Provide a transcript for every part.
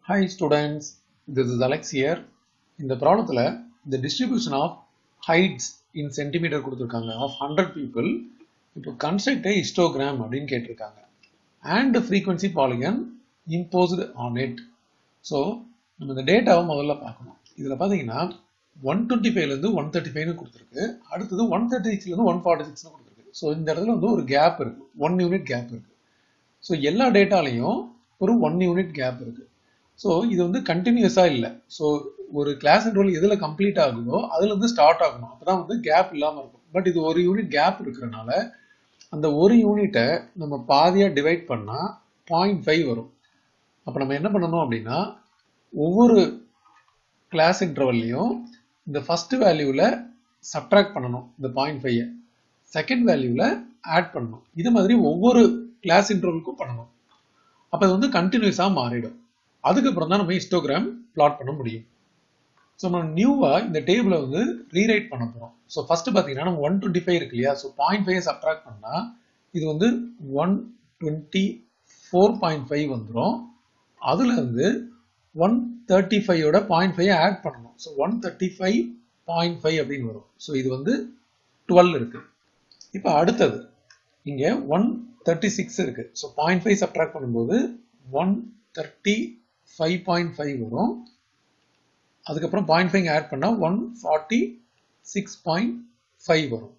Hi students, this is Alex here. இந்த ப்ராப்ளத்தில் the distribution of heights in centimeter கொடுத்துருக்காங்க of 100 people இப்போ construct a histogram அப்படின்னு கேட்டிருக்காங்க and frequency polygon imposed on it so நம்ம இந்த டேட்டாவை முதல்ல பார்க்கணும் இதில் பார்த்தீங்கன்னா ஒன் டுவெண்ட்டி ஃபைவ்லேருந்து ஒன் தேர்ட்டி ஃபைவ்னு கொடுத்துருக்கு அடுத்தது ஒன் தேர்ட்டி சிக்ஸ்லேருந்து ஒன் ஃபார்ட்டி சிக்ஸ்னு கொடுத்துருக்கு ஸோ இந்த இடத்துல வந்து ஒரு கேப் இருக்குது ஒன் யூனிட் கேப் இருக்குது ஸோ எல்லா டேட்டாலையும் ஒரு ஒன் யூனிட் கேப் இருக்குது ஸோ இது வந்து கண்டினியூஸாக இல்லை ஸோ ஒரு கிளாஸ் ரோல் எதில் கம்ப்ளீட் ஆகுதோ அதுலேருந்து ஸ்டார்ட் ஆகணும் அப்போ தான் வந்து கேப் இல்லாமல் இருக்கும் பட் இது ஒரு யூனிட் கேப் இருக்கிறனால அந்த ஒரு யூனிட்டை நம்ம பாதியாக டிவைட் பண்ணால் பாயிண்ட் ஃபைவ் வரும் அப்போ நம்ம என்ன பண்ணணும் அப்படின்னா ஒவ்வொரு கிளாஸ் இன்டர்வல்லையும் இந்த ஃபர்ஸ்ட் வேல்யூவில் சப்ட்ராக்ட் பண்ணணும் இந்த பாயிண்ட் ஃபைவ் செகண்ட் வேல்யூவில் ஆட் பண்ணணும் இது மாதிரி ஒவ்வொரு கிளாஸ் இன்டர்வலுக்கும் பண்ணணும் அப்போ இது வந்து கண்டினியூஸாக மாறிடும் அதுக்கப்புறம் தான் நம்ம ஹிஸ்டோகிராம் பிளாட் பண்ண முடியும் ஸோ நம்ம நியூவாக இந்த டேபிளை வந்து ரீரைட் பண்ண போகிறோம் ஸோ ஃபர்ஸ்ட் பார்த்தீங்கன்னா நம்ம ஒன் டுவெண்ட்டி ஃபைவ் இருக்கு இல்லையா ஸோ பாயிண்ட் ஃபைவ் சப்ட்ராக்ட் பண்ணால் இது வந்து one twenty four point five வந்துடும் அதுலேருந்து ஒன் தேர்ட்டி ஃபைவோட பாயிண்ட் ஃபைவ் ஆட் பண்ணணும் so one thirty five point five அப்படின்னு வரும் ஸோ இது வந்து டுவெல் இருக்கு இப்போ அடுத்தது இங்கே ஒன் தேர்ட்டி சிக்ஸ் இருக்கு ஸோ பாயிண்ட் ஃபைவ் சப்ட்ராக்ட் பண்ணும்போது one thirty five point five வரும் அதுக்கப்புறம் பாயிண்ட் ஃபைவ் ஆட் பண்ணால் one forty six point five வரும்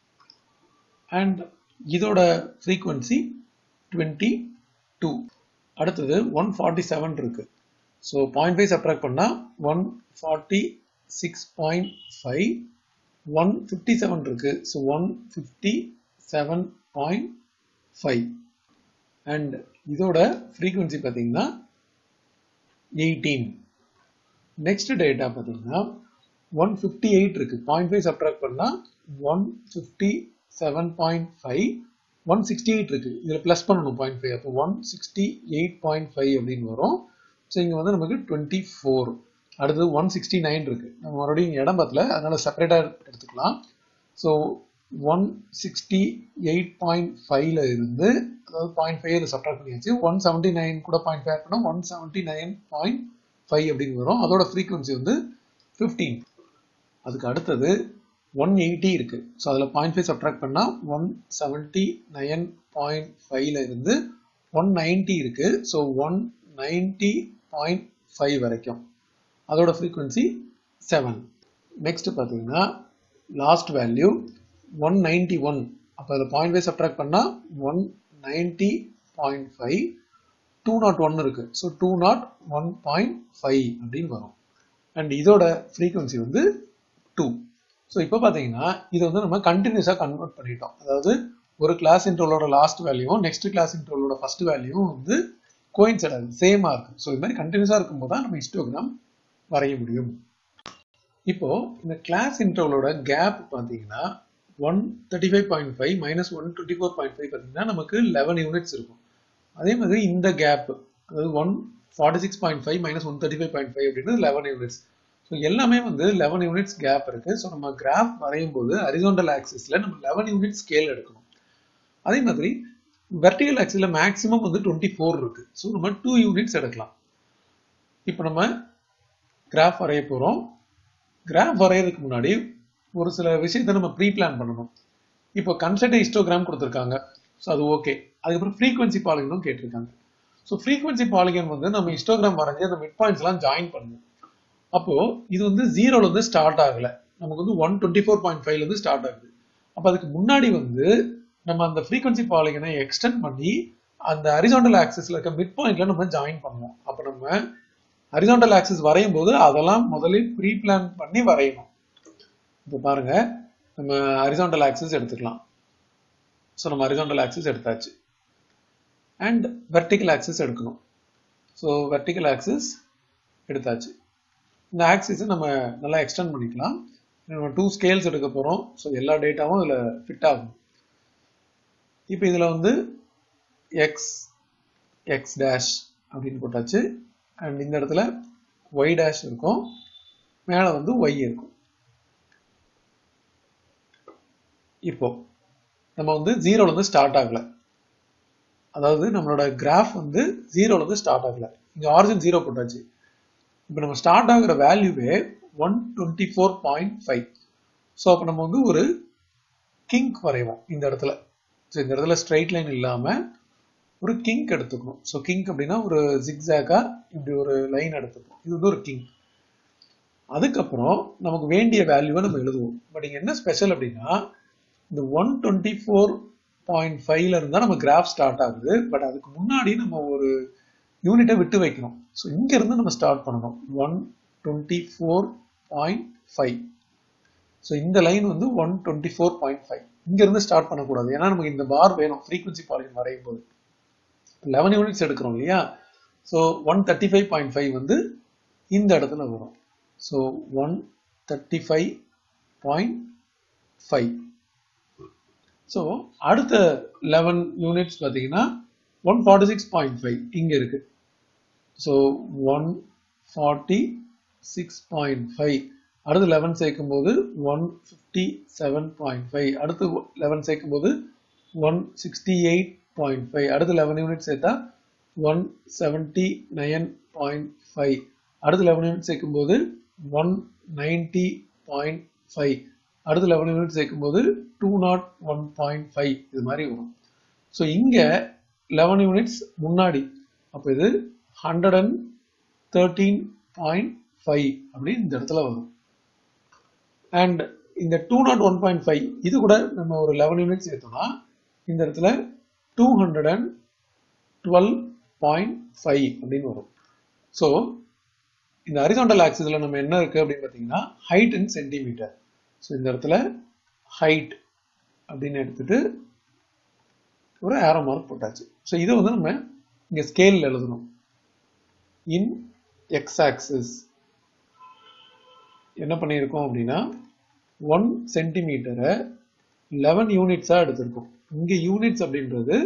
அண்ட் இதோட ஃப்ரீக்குவன்சி டுவெண்ட்டி டூ அடுத்தது ஒன் ஃபார்ட்டி செவன் இருக்கு ஸோ பாயிண்ட் ஃபைவ் சப்ட்ராக்ட் பண்ணால் one forty six point five one fifty seven இருக்கு so one fifty seven point five and இதோட frequency பார்த்தீங்கன்னா eighteen next data பார்த்தீங்கன்னா one fifty eight இருக்கு point five subtract பண்ணால் one fifty seven point five one sixty eight இருக்கு இதில் plus பண்ணணும் point five அப்போ one sixty eight point five அப்படின்னு வரும் ஸோ இங்கே வந்து நமக்கு டுவெண்ட்டி ஃபோர் அடுத்தது ஒன் சிக்ஸ்டி நைன் இருக்கு நம்ம மறுபடியும் இங்கே இடம் பத்தல அதனால செப்பரேட்டாக எடுத்துக்கலாம் so one sixty eight point ஃபைவ்ல இருந்து அதாவது பாயிண்ட் ஃபைவ் சப்ட்ராக்ட் பண்ணியாச்சு ஒன் செவன்ட்டி நைன் கூட பாயிண்ட் ஃபைவ் பண்ணால் one seventy nine point five அப்படின்னு வரும் அதோட ஃப்ரீக்குவன்சி வந்து ஃபிஃப்டீன் அதுக்கு அடுத்தது ஒன் எயிட்டி இருக்கு ஸோ அதில் பாயிண்ட் ஃபைவ் சப்ட்ராக்ட் பண்ணால் ஒன் செவன்ட்டி நைன் பாயிண்ட் ஃபைவ்ல இருந்து ஒன் நைன்ட்டி இருக்கு so one ninety point five வரைக்கும் அதோட ஃப்ரீக்குவன்சி செவன் நெக்ஸ்ட் பார்த்தீங்கன்னா last value one ninety one அப்போ அதில் பாயிண்ட் ஃபைவ் சப்ட்ராக்ட் பண்ணால் one ninety point five two nought one இருக்கு so two nought one point five அப்படின்னு வரும் அண்ட் இதோட ஃப்ரீக்குவன்சி வந்து டூ ஸோ இப்போ பார்த்தீங்கன்னா இது வந்து நம்ம கண்டினியூஸாக கன்வெர்ட் பண்ணிட்டோம் அதாவது ஒரு கிளாஸ் இன்ட்ரோலோட லாஸ்ட் வேல்யூவும் நெக்ஸ்ட் கிளாஸ் இன்ட்ரோலோட ஃபர்ஸ்ட் வேல்யூவும் வந்து கோயின்சைட் ஆகுது சேமாக இருக்கு ஸோ இது மாதிரி கண்டினியூஸாக இருக்கும்போது தான் நம்ம ஹிஸ்டோகிராம் வரைய முடியும் இப்போ இந்த கிளாஸ் இன்டர்வலோட கேப் பார்த்தீங்கன்னா one thirty five point five minus one twenty four point five பார்த்தீங்கன்னா நமக்கு லெவன் யூனிட்ஸ் இருக்கும் அதே மாதிரி இந்த கேப் அதாவது one forty six point five minus one thirty five point five அப்படின்னு லெவன் யூனிட்ஸ் ஸோ எல்லாமே வந்து லெவன் யூனிட்ஸ் கேப் இருக்கு ஸோ நம்ம கிராஃப் வரையும் போது அரிசோண்டல் ஆக்சிஸ்ல நம்ம லெவன் யூனிட் ஸ்கேல் எடுக்கணும் அதே மாதிரி வெர்டிகல் ஆக்சிஸ்ல மேக்ஸிமம் வந்து டுவெண்ட்டி ஃபோர் இருக்கு ஸோ நம்ம டூ யூனிட்ஸ் எடுக்கலாம் இப்போ நம்ம கிராஃப் வரைய போகிறோம் கிராஃப் வரையறதுக்கு முன்னாடி ஒரு சில விஷயத்த நம்ம ப்ரீ பிளான் பண்ணணும் இப்போ கன்செப்ட் ஹிஸ்டோகிராம் கொடுத்துருக்காங்க ஸோ அது ஓகே அதுக்கப்புறம் ஃப்ரீக்வன்சி பாலிகனும் கேட்டிருக்காங்க ஸோ ஃப்ரீக்வன்சி பாலிகன் வந்து நம்ம ஹிஸ்டோகிராம் வரைஞ்சி அந்த மிட் பாயிண்ட்ஸ் எல்லாம் ஜாயின் பண்ணணும் அப்போ இது வந்து ஜீரோல இருந்து ஸ்டார்ட் ஆகல நமக்கு வந்து ஒன் டுவெண்ட்டி ஃபோர் பாயிண்ட் ஃபைவ்ல இருந்து ஸ்டார்ட் ஆகுது அப்போ அதுக்கு முன்னாடி வந்து நம்ம அந்த ஃப்ரீக்வன்சி பாலிகனை எக்ஸ்டெண்ட் பண்ணி அந்த ஹரிசாண்டல் ஆக்சிஸ்ல இருக்க மிட் பாயிண்ட்ல நம்ம ஜாயின் பண்ணுவோம் அப்போ நம்ம ஹரிசாண்டல் ஆக்சிஸ் வரையும் போது அதெல்லாம் முதலில் ப்ரீ பிளான் பண்ணி வரையணும் இப்போ பாருங்க நம்ம ஹரிசாண்டல் ஆக்சிஸ் எடுத்துக்கலாம் ஸோ நம்ம ஹரிசாண்டல் ஆக்சிஸ் எடுத்தாச்சு அண்ட் வெர்டிக்கல் ஆக்சிஸ் எடுக்கணும் ஸோ வெர்டிக்கல் ஆக்சிஸ் எடுத்தாச்சு இந்த ஆக்சிஸை நம்ம நல்லா எக்ஸ்டெண்ட் பண்ணிக்கலாம் நம்ம டூ ஸ்கேல்ஸ் எடுக்க போகிறோம் ஸோ எல்லா டேட்டாவும் இதில் ஃபிட் ஆகும் இப்போ இதில் வந்து எக்ஸ் எக்ஸ் டேஷ் அப்படின்னு போட்டாச்சு அண்ட் இந்த இடத்துல ஒய் டேஷ் இருக்கும் மேலே வந்து ஒய் இருக்கும் இப்போ நம்ம வந்து ஜீரோல இருந்து ஸ்டார்ட் ஆகல அதாவது நம்மளோட கிராஃப் வந்து ஜீரோல இருந்து ஸ்டார்ட் ஆகல இங்க ஆரிஜின் ஜீரோ போட்டாச்சு இப்போ நம்ம ஸ்டார்ட் ஆகுற வேல்யூவே one twenty four point five so அப்போ நம்ம வந்து ஒரு கிங்க் வரைவோம் இந்த இடத்துல ஸோ இந்த இடத்துல ஸ்ட்ரைட் லைன் இல்லாமல் ஒரு கிங்க் எடுத்துக்கணும் ஸோ கிங்க் அப்படின்னா ஒரு ஜிக்ஸாகா இப்படி ஒரு லைன் எடுத்துக்கணும் இது வந்து ஒரு கிங்க் அதுக்கப்புறம் நமக்கு வேண்டிய வேல்யூவை நம்ம எழுதுவோம் பட் இங்கே என்ன ஸ்பெஷல் அப்படின்னா இந்த ஒன் டுவெண்ட்டி ஃபோர் பாயிண்ட் ஃபைவ்ல இருந்தா நம்ம கிராஃப் ஸ்டார்ட் ஆகுது பட் அதுக்கு முன்னாடி நம்ம ஒரு யூனிட்டை விட்டு வைக்கணும் ஸோ இங்க இருந்து நம்ம ஸ்டார்ட் பண்ணணும் one twenty four point five so இந்த லைன் வந்து one twenty four point five இங்க இருந்து ஸ்டார்ட் பண்ணக்கூடாது ஏன்னா நமக்கு இந்த பார் வேணும் ஃப்ரீக்வன்சி பாலின் வரையும் போது லெவன் யூனிட்ஸ் எடுக்கிறோம் இல்லையா so one thirty five point five வந்து இந்த இடத்துல வரும் so one thirty five point five so அடுத்த லெவன் யூனிட்ஸ் பார்த்தீங்கன்னா one forty six point five இங்கே இருக்கு so one forty six point five அடுத்து லெவன் சேர்க்கும் போது one fifty seven point five அடுத்து லெவன் சேர்க்கும் போது one sixty eight point five அடுத்து லெவன் யூனிட் சேர்த்தா one seventy nine point five அடுத்து லெவன் யூனிட் சேர்க்கும் போது ஒன் நைன்டி பாயிண்ட் ஃபைவ் அடுத்து லெவன் யூனிட் சேர்க்கும் போது two nought one point five இது மாதிரி வரும் ஸோ இங்கே லெவன் யூனிட்ஸ் முன்னாடி அப்போ இது hundred and thirteen point five அப்படின்னு இந்த இடத்துல வரும் அண்ட் இந்த two nought one point five இது கூட நம்ம ஒரு லெவன் யூனிட் சேர்த்தோம்னா இந்த இடத்துல two hundred and twelve point five அப்படின்னு வரும் ஸோ இந்த ஹரிசாண்டல் ஆக்சிஸில் நம்ம என்ன இருக்கு அப்படின்னு பார்த்தீங்கன்னா ஹைட் இன் சென்டிமீட்டர் ஸோ இந்த இடத்துல ஹைட் அப்படின்னு எடுத்துட்டு ஒரு ஏரோ மார்க் போட்டாச்சு ஸோ இதை வந்து நம்ம இங்கே ஸ்கேலில் எழுதணும் இன் எக்ஸ் ஆக்சிஸ் என்ன பண்ணியிருக்கோம் அப்படின்னா ஒன் சென்டிமீட்டரை லெவன் யூனிட்ஸாக எடுத்திருக்கோம் இங்கே யூனிட்ஸ் அப்படின்றது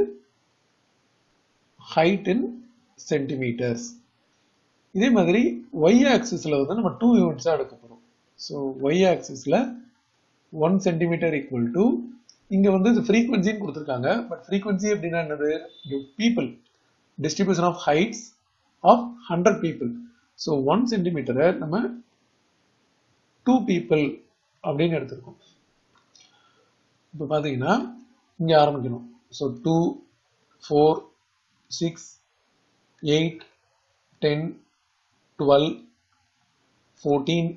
ஹைட் இன் சென்டிமீட்டர்ஸ் இதே மாதிரி ஒய் ஆக்சிஸில் வந்து நம்ம டூ யூனிட்ஸாக எடுக்க போகிறோம் ஸோ ஒய் ஆக்சிஸில் ஒன் சென்டிமீட்டர் ஈக்குவல் டு இங்கே வந்து இது ஃப்ரீக்வன்சின்னு கொடுத்துருக்காங்க பட் ஃப்ரீக்வன்சி அப்படின்னா என்னது people distribution of heights of hundred people so one சென்டிமீட்டரை நம்ம டூ பீப்புள் அப்படின்னு எடுத்திருக்கோம் இப்போ பார்த்தீங்கன்னா இங்கே ஆரம்பிக்கணும் so two four six eight ten twelve fourteen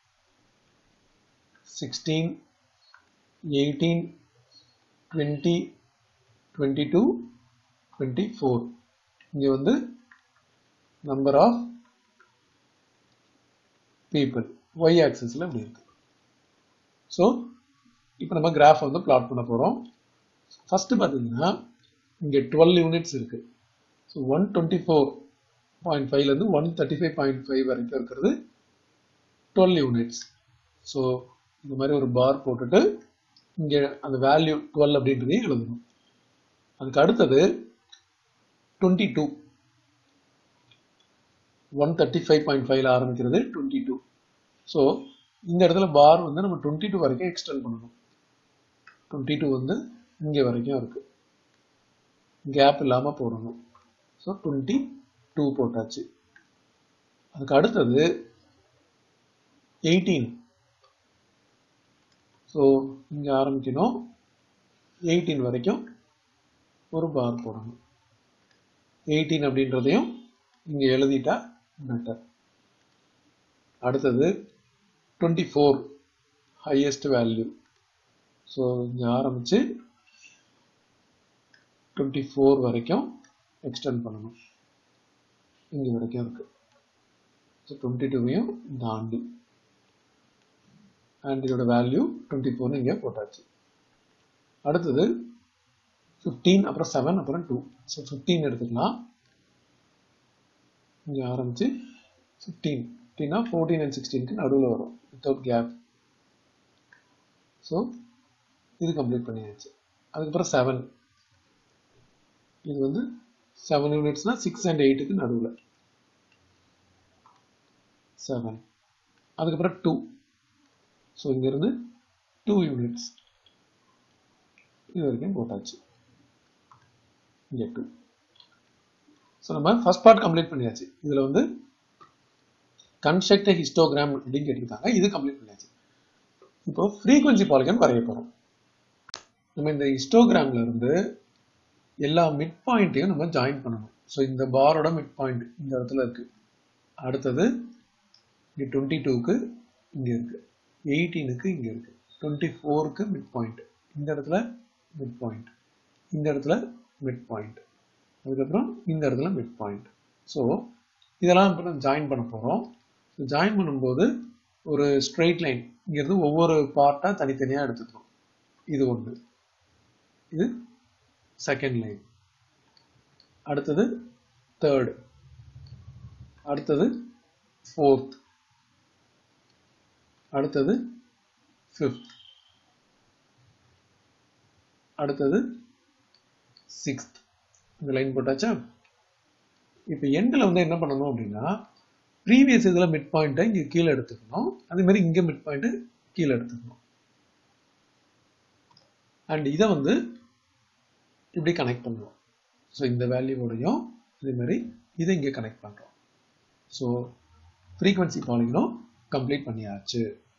sixteen eighteen twenty twenty two twenty four இங்கே வந்து நம்பர் ஆஃப் பீப்புள் ஒய் ஆக்சிஸில் இப்படி இருக்கு ஸோ இப்போ நம்ம கிராஃப் வந்து பிளாட் பண்ண போகிறோம் ஃபஸ்ட்டு பார்த்தீங்கன்னா இங்கே டுவெல் யூனிட்ஸ் இருக்கு so one twenty four point ஃபைவ்லேருந்து one thirty five point five வரைக்கும் இருக்கிறது டுவெல் யூனிட்ஸ் ஸோ இந்த மாதிரி ஒரு பார் போட்டுட்டு இங்கே அந்த வேல்யூ டுவெல் அப்படின்றதையும் எழுதணும் அதுக்கு அடுத்தது twenty two one thirty five point ஃபைவ்ல ஆரம்பிக்கிறது டுவெண்ட்டி டூ ஸோ இந்த இடத்துல பார் வந்து நம்ம டுவெண்ட்டி டூ வரைக்கும் எக்ஸ்டெண்ட் பண்ணணும் டுவெண்ட்டி டூ வந்து இங்கே வரைக்கும் இருக்கு கேப் இல்லாமல் போடணும் ஸோ டுவெண்ட்டி டூ போட்டாச்சு அதுக்கு அடுத்தது எயிட்டீன் ஸோ இங்கே ஆரம்பிக்கணும் எயிட்டீன் வரைக்கும் ஒரு பார் போடணும் எயிட்டீன் அப்படின்றதையும் இங்கே எழுதிட்டா பெட்டர் அடுத்தது twenty four highest value so இங்கே ஆரம்பித்து டுவெண்ட்டி ஃபோர் வரைக்கும் எக்ஸ்டெண்ட் பண்ணணும் இங்கே வரைக்கும் இருக்கு ஸோ டுவெண்ட்டி டூவையும் தாண்டி அண்ட் இதோட வேல்யூ டுவெண்ட்டி ஃபோர்னு இங்கே போட்டாச்சு அடுத்தது ஃபிஃப்டீன் அப்புறம் செவன் அப்புறம் டூ ஸோ ஃபிஃப்டீன் எடுத்துக்கலாம் இங்கே ஆரம்பிச்சு ஃபிஃப்டீன் ஃபிஃப்டீனா ஃபோர்டீன் அண்ட் சிக்ஸ்டீனுக்கு நடுவில் வரும் வித்தவுட் கேப் ஸோ இது கம்ப்ளீட் பண்ணியாச்சு அதுக்கப்புறம் செவன் இது வந்து செவன் யூனிட்ஸ்னா சிக்ஸ் அண்ட் எயிட்டுக்கு நடுவில் செவன் அதுக்கப்புறம் டூ ஸோ இங்கேருந்து டூ யூனிட்ஸ் இது வரைக்கும் போட்டாச்சு இங்கே டூ ஸோ நம்ம ஃபர்ஸ்ட் பார்ட் கம்ப்ளீட் பண்ணியாச்சு இதில் வந்து கன்ஸ்ட்ரக்ட் ஹிஸ்டோகிராம் அப்படின்னு கேட்டிருக்காங்க இது கம்ப்ளீட் பண்ணியாச்சு இப்போ ஃப்ரீக்வன்சி பாலிகன் வரைய போகிறோம் நம்ம இந்த ஹிஸ்டோகிராம்ல இருந்து எல்லா மிட் பாயிண்ட்டையும் நம்ம ஜாயின் பண்ணணும் ஸோ இந்த பாரோட மிட் பாயிண்ட் இந்த இடத்துல இருக்கு அடுத்தது இங்கே டுவெண்ட்டி டூக்கு இங்கே இருக்கு எயிட்டீனுக்கு இங்கே இருக்கு டுவெண்ட்டி ஃபோருக்கு மிட் பாயிண்ட் இந்த இடத்துல மிட் பாயிண்ட் இந்த இடத்துல மிட் பாயிண்ட் அதுக்கப்புறம் இந்த இடத்துல மிட் பாயிண்ட் ஸோ இதெல்லாம் இப்போ நம்ம ஜாயின் பண்ண போகிறோம் ஸோ ஜாயின் பண்ணும்போது ஒரு ஸ்ட்ரெயிட் லைன் இங்கேருந்து ஒவ்வொரு பார்ட்டாக தனித்தனியாக எடுத்துக்கணும் இது ஒன்று இது செகண்ட் லைன் அடுத்தது தேர்டு அடுத்தது ஃபோர்த் அடுத்தது ஃபிஃப்த் அடுத்தது சிக்ஸ்த் இந்த லைன் போட்டாச்சா இப்போ எண்டில் வந்து என்ன பண்ணணும் அப்படின்னா ப்ரீவியஸ் இதில் மிட் பாயிண்ட்டை இங்கே கீழே எடுத்துக்கணும் அதே மாதிரி இங்கே மிட் பாயிண்ட்டு கீழே எடுத்துக்கணும் அண்ட் இதை வந்து இப்படி கனெக்ட் பண்ணுவோம் ஸோ இந்த வேல்யூவோடையும் இதே மாதிரி இதை இங்கே கனெக்ட் பண்ணுறோம் ஸோ ஃப்ரீக்வன்சி பாலிங்கனும் கம்ப்ளீட் பண்ணியாச்சு